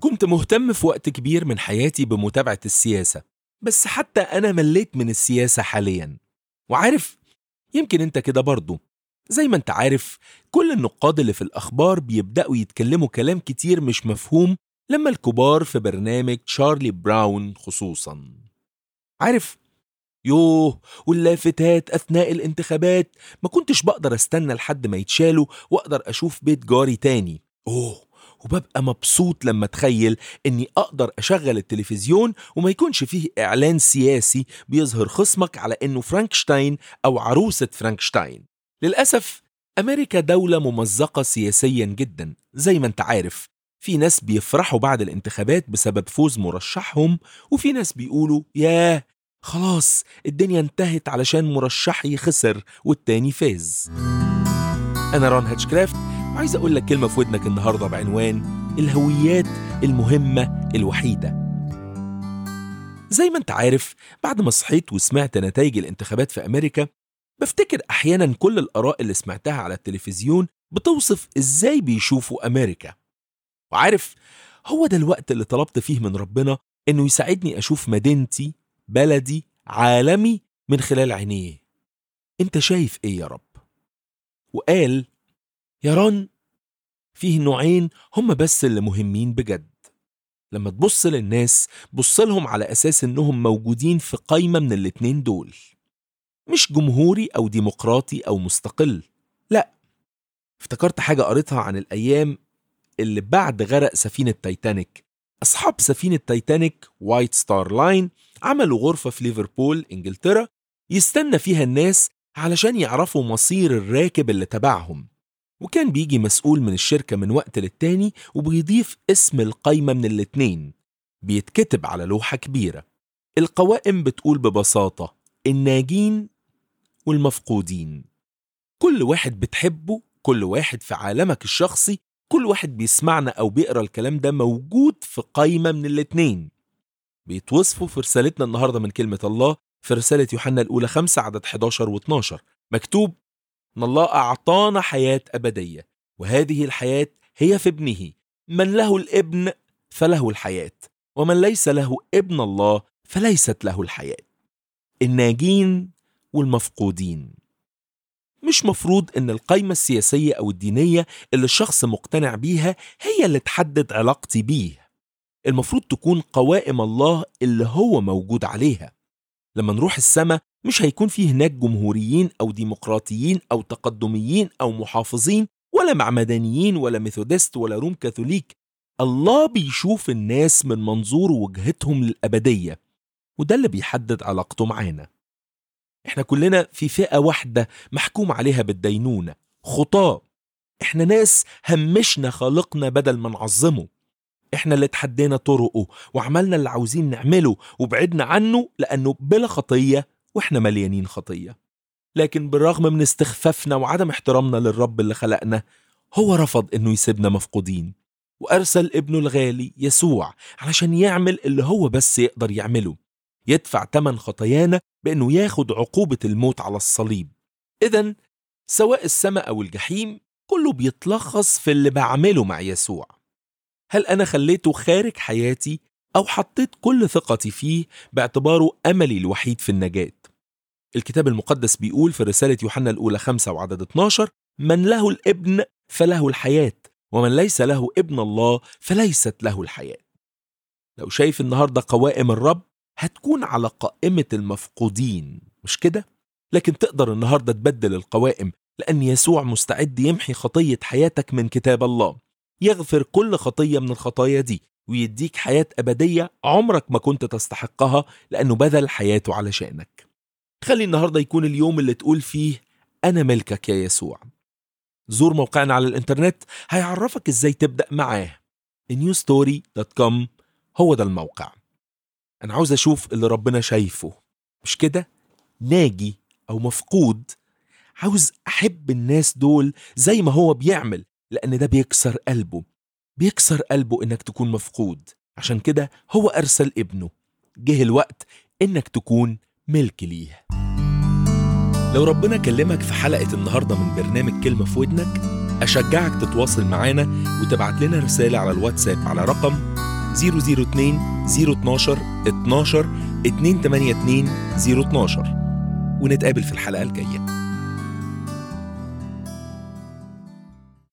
كنت مهتم في وقت كبير من حياتي بمتابعة السياسة بس حتى أنا مليت من السياسة حاليا وعارف يمكن أنت كده برضو زي ما أنت عارف كل النقاد اللي في الأخبار بيبدأوا يتكلموا كلام كتير مش مفهوم لما الكبار في برنامج تشارلي براون خصوصا عارف يوه واللافتات أثناء الانتخابات ما كنتش بقدر استنى لحد ما يتشالوا وأقدر أشوف بيت جاري تاني أوه وببقى مبسوط لما اتخيل اني اقدر اشغل التلفزيون وما يكونش فيه اعلان سياسي بيظهر خصمك على انه فرانكشتاين او عروسة فرانكشتاين للأسف أمريكا دولة ممزقة سياسيا جدا زي ما انت عارف في ناس بيفرحوا بعد الانتخابات بسبب فوز مرشحهم وفي ناس بيقولوا ياه خلاص الدنيا انتهت علشان مرشحي خسر والتاني فاز أنا ران هاتشكرافت وعايز أقول لك كلمة في ودنك النهاردة بعنوان الهويات المهمة الوحيدة زي ما انت عارف بعد ما صحيت وسمعت نتائج الانتخابات في أمريكا بفتكر أحيانا كل الآراء اللي سمعتها على التلفزيون بتوصف إزاي بيشوفوا أمريكا وعارف هو ده الوقت اللي طلبت فيه من ربنا إنه يساعدني أشوف مدينتي بلدي عالمي من خلال عينيه انت شايف ايه يا رب وقال يا ران فيه نوعين هم بس اللي مهمين بجد لما تبص للناس بص لهم على أساس إنهم موجودين في قايمة من الاتنين دول مش جمهوري أو ديمقراطي أو مستقل لا افتكرت حاجة قريتها عن الأيام اللي بعد غرق سفينة تايتانيك أصحاب سفينة تايتانيك وايت ستار لاين عملوا غرفة في ليفربول إنجلترا يستنى فيها الناس علشان يعرفوا مصير الراكب اللي تبعهم وكان بيجي مسؤول من الشركة من وقت للتاني وبيضيف اسم القايمة من الاتنين بيتكتب على لوحة كبيرة القوائم بتقول ببساطة الناجين والمفقودين كل واحد بتحبه كل واحد في عالمك الشخصي كل واحد بيسمعنا أو بيقرأ الكلام ده موجود في قايمة من الاتنين بيتوصفوا في رسالتنا النهاردة من كلمة الله في رسالة يوحنا الأولى 5 عدد 11 و12 مكتوب إن الله أعطانا حياة أبدية وهذه الحياة هي في ابنه من له الابن فله الحياة ومن ليس له ابن الله فليست له الحياة الناجين والمفقودين مش مفروض ان القايمة السياسية او الدينية اللي الشخص مقتنع بيها هي اللي تحدد علاقتي بيه المفروض تكون قوائم الله اللي هو موجود عليها لما نروح السماء مش هيكون فيه هناك جمهوريين أو ديمقراطيين أو تقدميين أو محافظين ولا معمدانيين ولا ميثودست ولا روم كاثوليك الله بيشوف الناس من منظور وجهتهم للأبدية وده اللي بيحدد علاقته معانا احنا كلنا في فئة واحدة محكوم عليها بالدينونة خطاة احنا ناس همشنا خالقنا بدل ما نعظمه احنا اللي اتحدينا طرقه وعملنا اللي عاوزين نعمله وبعدنا عنه لأنه بلا خطية واحنا مليانين خطية لكن بالرغم من استخفافنا وعدم احترامنا للرب اللي خلقنا هو رفض انه يسيبنا مفقودين وارسل ابنه الغالي يسوع علشان يعمل اللي هو بس يقدر يعمله يدفع تمن خطايانا بانه ياخد عقوبة الموت على الصليب اذا سواء السماء او الجحيم كله بيتلخص في اللي بعمله مع يسوع هل انا خليته خارج حياتي او حطيت كل ثقتي فيه باعتباره املي الوحيد في النجاه الكتاب المقدس بيقول في رسالة يوحنا الأولى خمسة وعدد 12 من له الابن فله الحياة ومن ليس له ابن الله فليست له الحياة لو شايف النهاردة قوائم الرب هتكون على قائمة المفقودين مش كده؟ لكن تقدر النهاردة تبدل القوائم لأن يسوع مستعد يمحي خطية حياتك من كتاب الله يغفر كل خطية من الخطايا دي ويديك حياة أبدية عمرك ما كنت تستحقها لأنه بذل حياته علشانك خلي النهاردة يكون اليوم اللي تقول فيه أنا ملكك يا يسوع زور موقعنا على الإنترنت هيعرفك إزاي تبدأ معاه newstory.com هو ده الموقع أنا عاوز أشوف اللي ربنا شايفه مش كده؟ ناجي أو مفقود عاوز أحب الناس دول زي ما هو بيعمل لأن ده بيكسر قلبه بيكسر قلبه إنك تكون مفقود عشان كده هو أرسل ابنه جه الوقت إنك تكون ملك ليه لو ربنا كلمك في حلقة النهاردة من برنامج كلمة في ودنك أشجعك تتواصل معانا وتبعت لنا رسالة على الواتساب على رقم 002 012 12 282 012 ونتقابل في الحلقة الجاية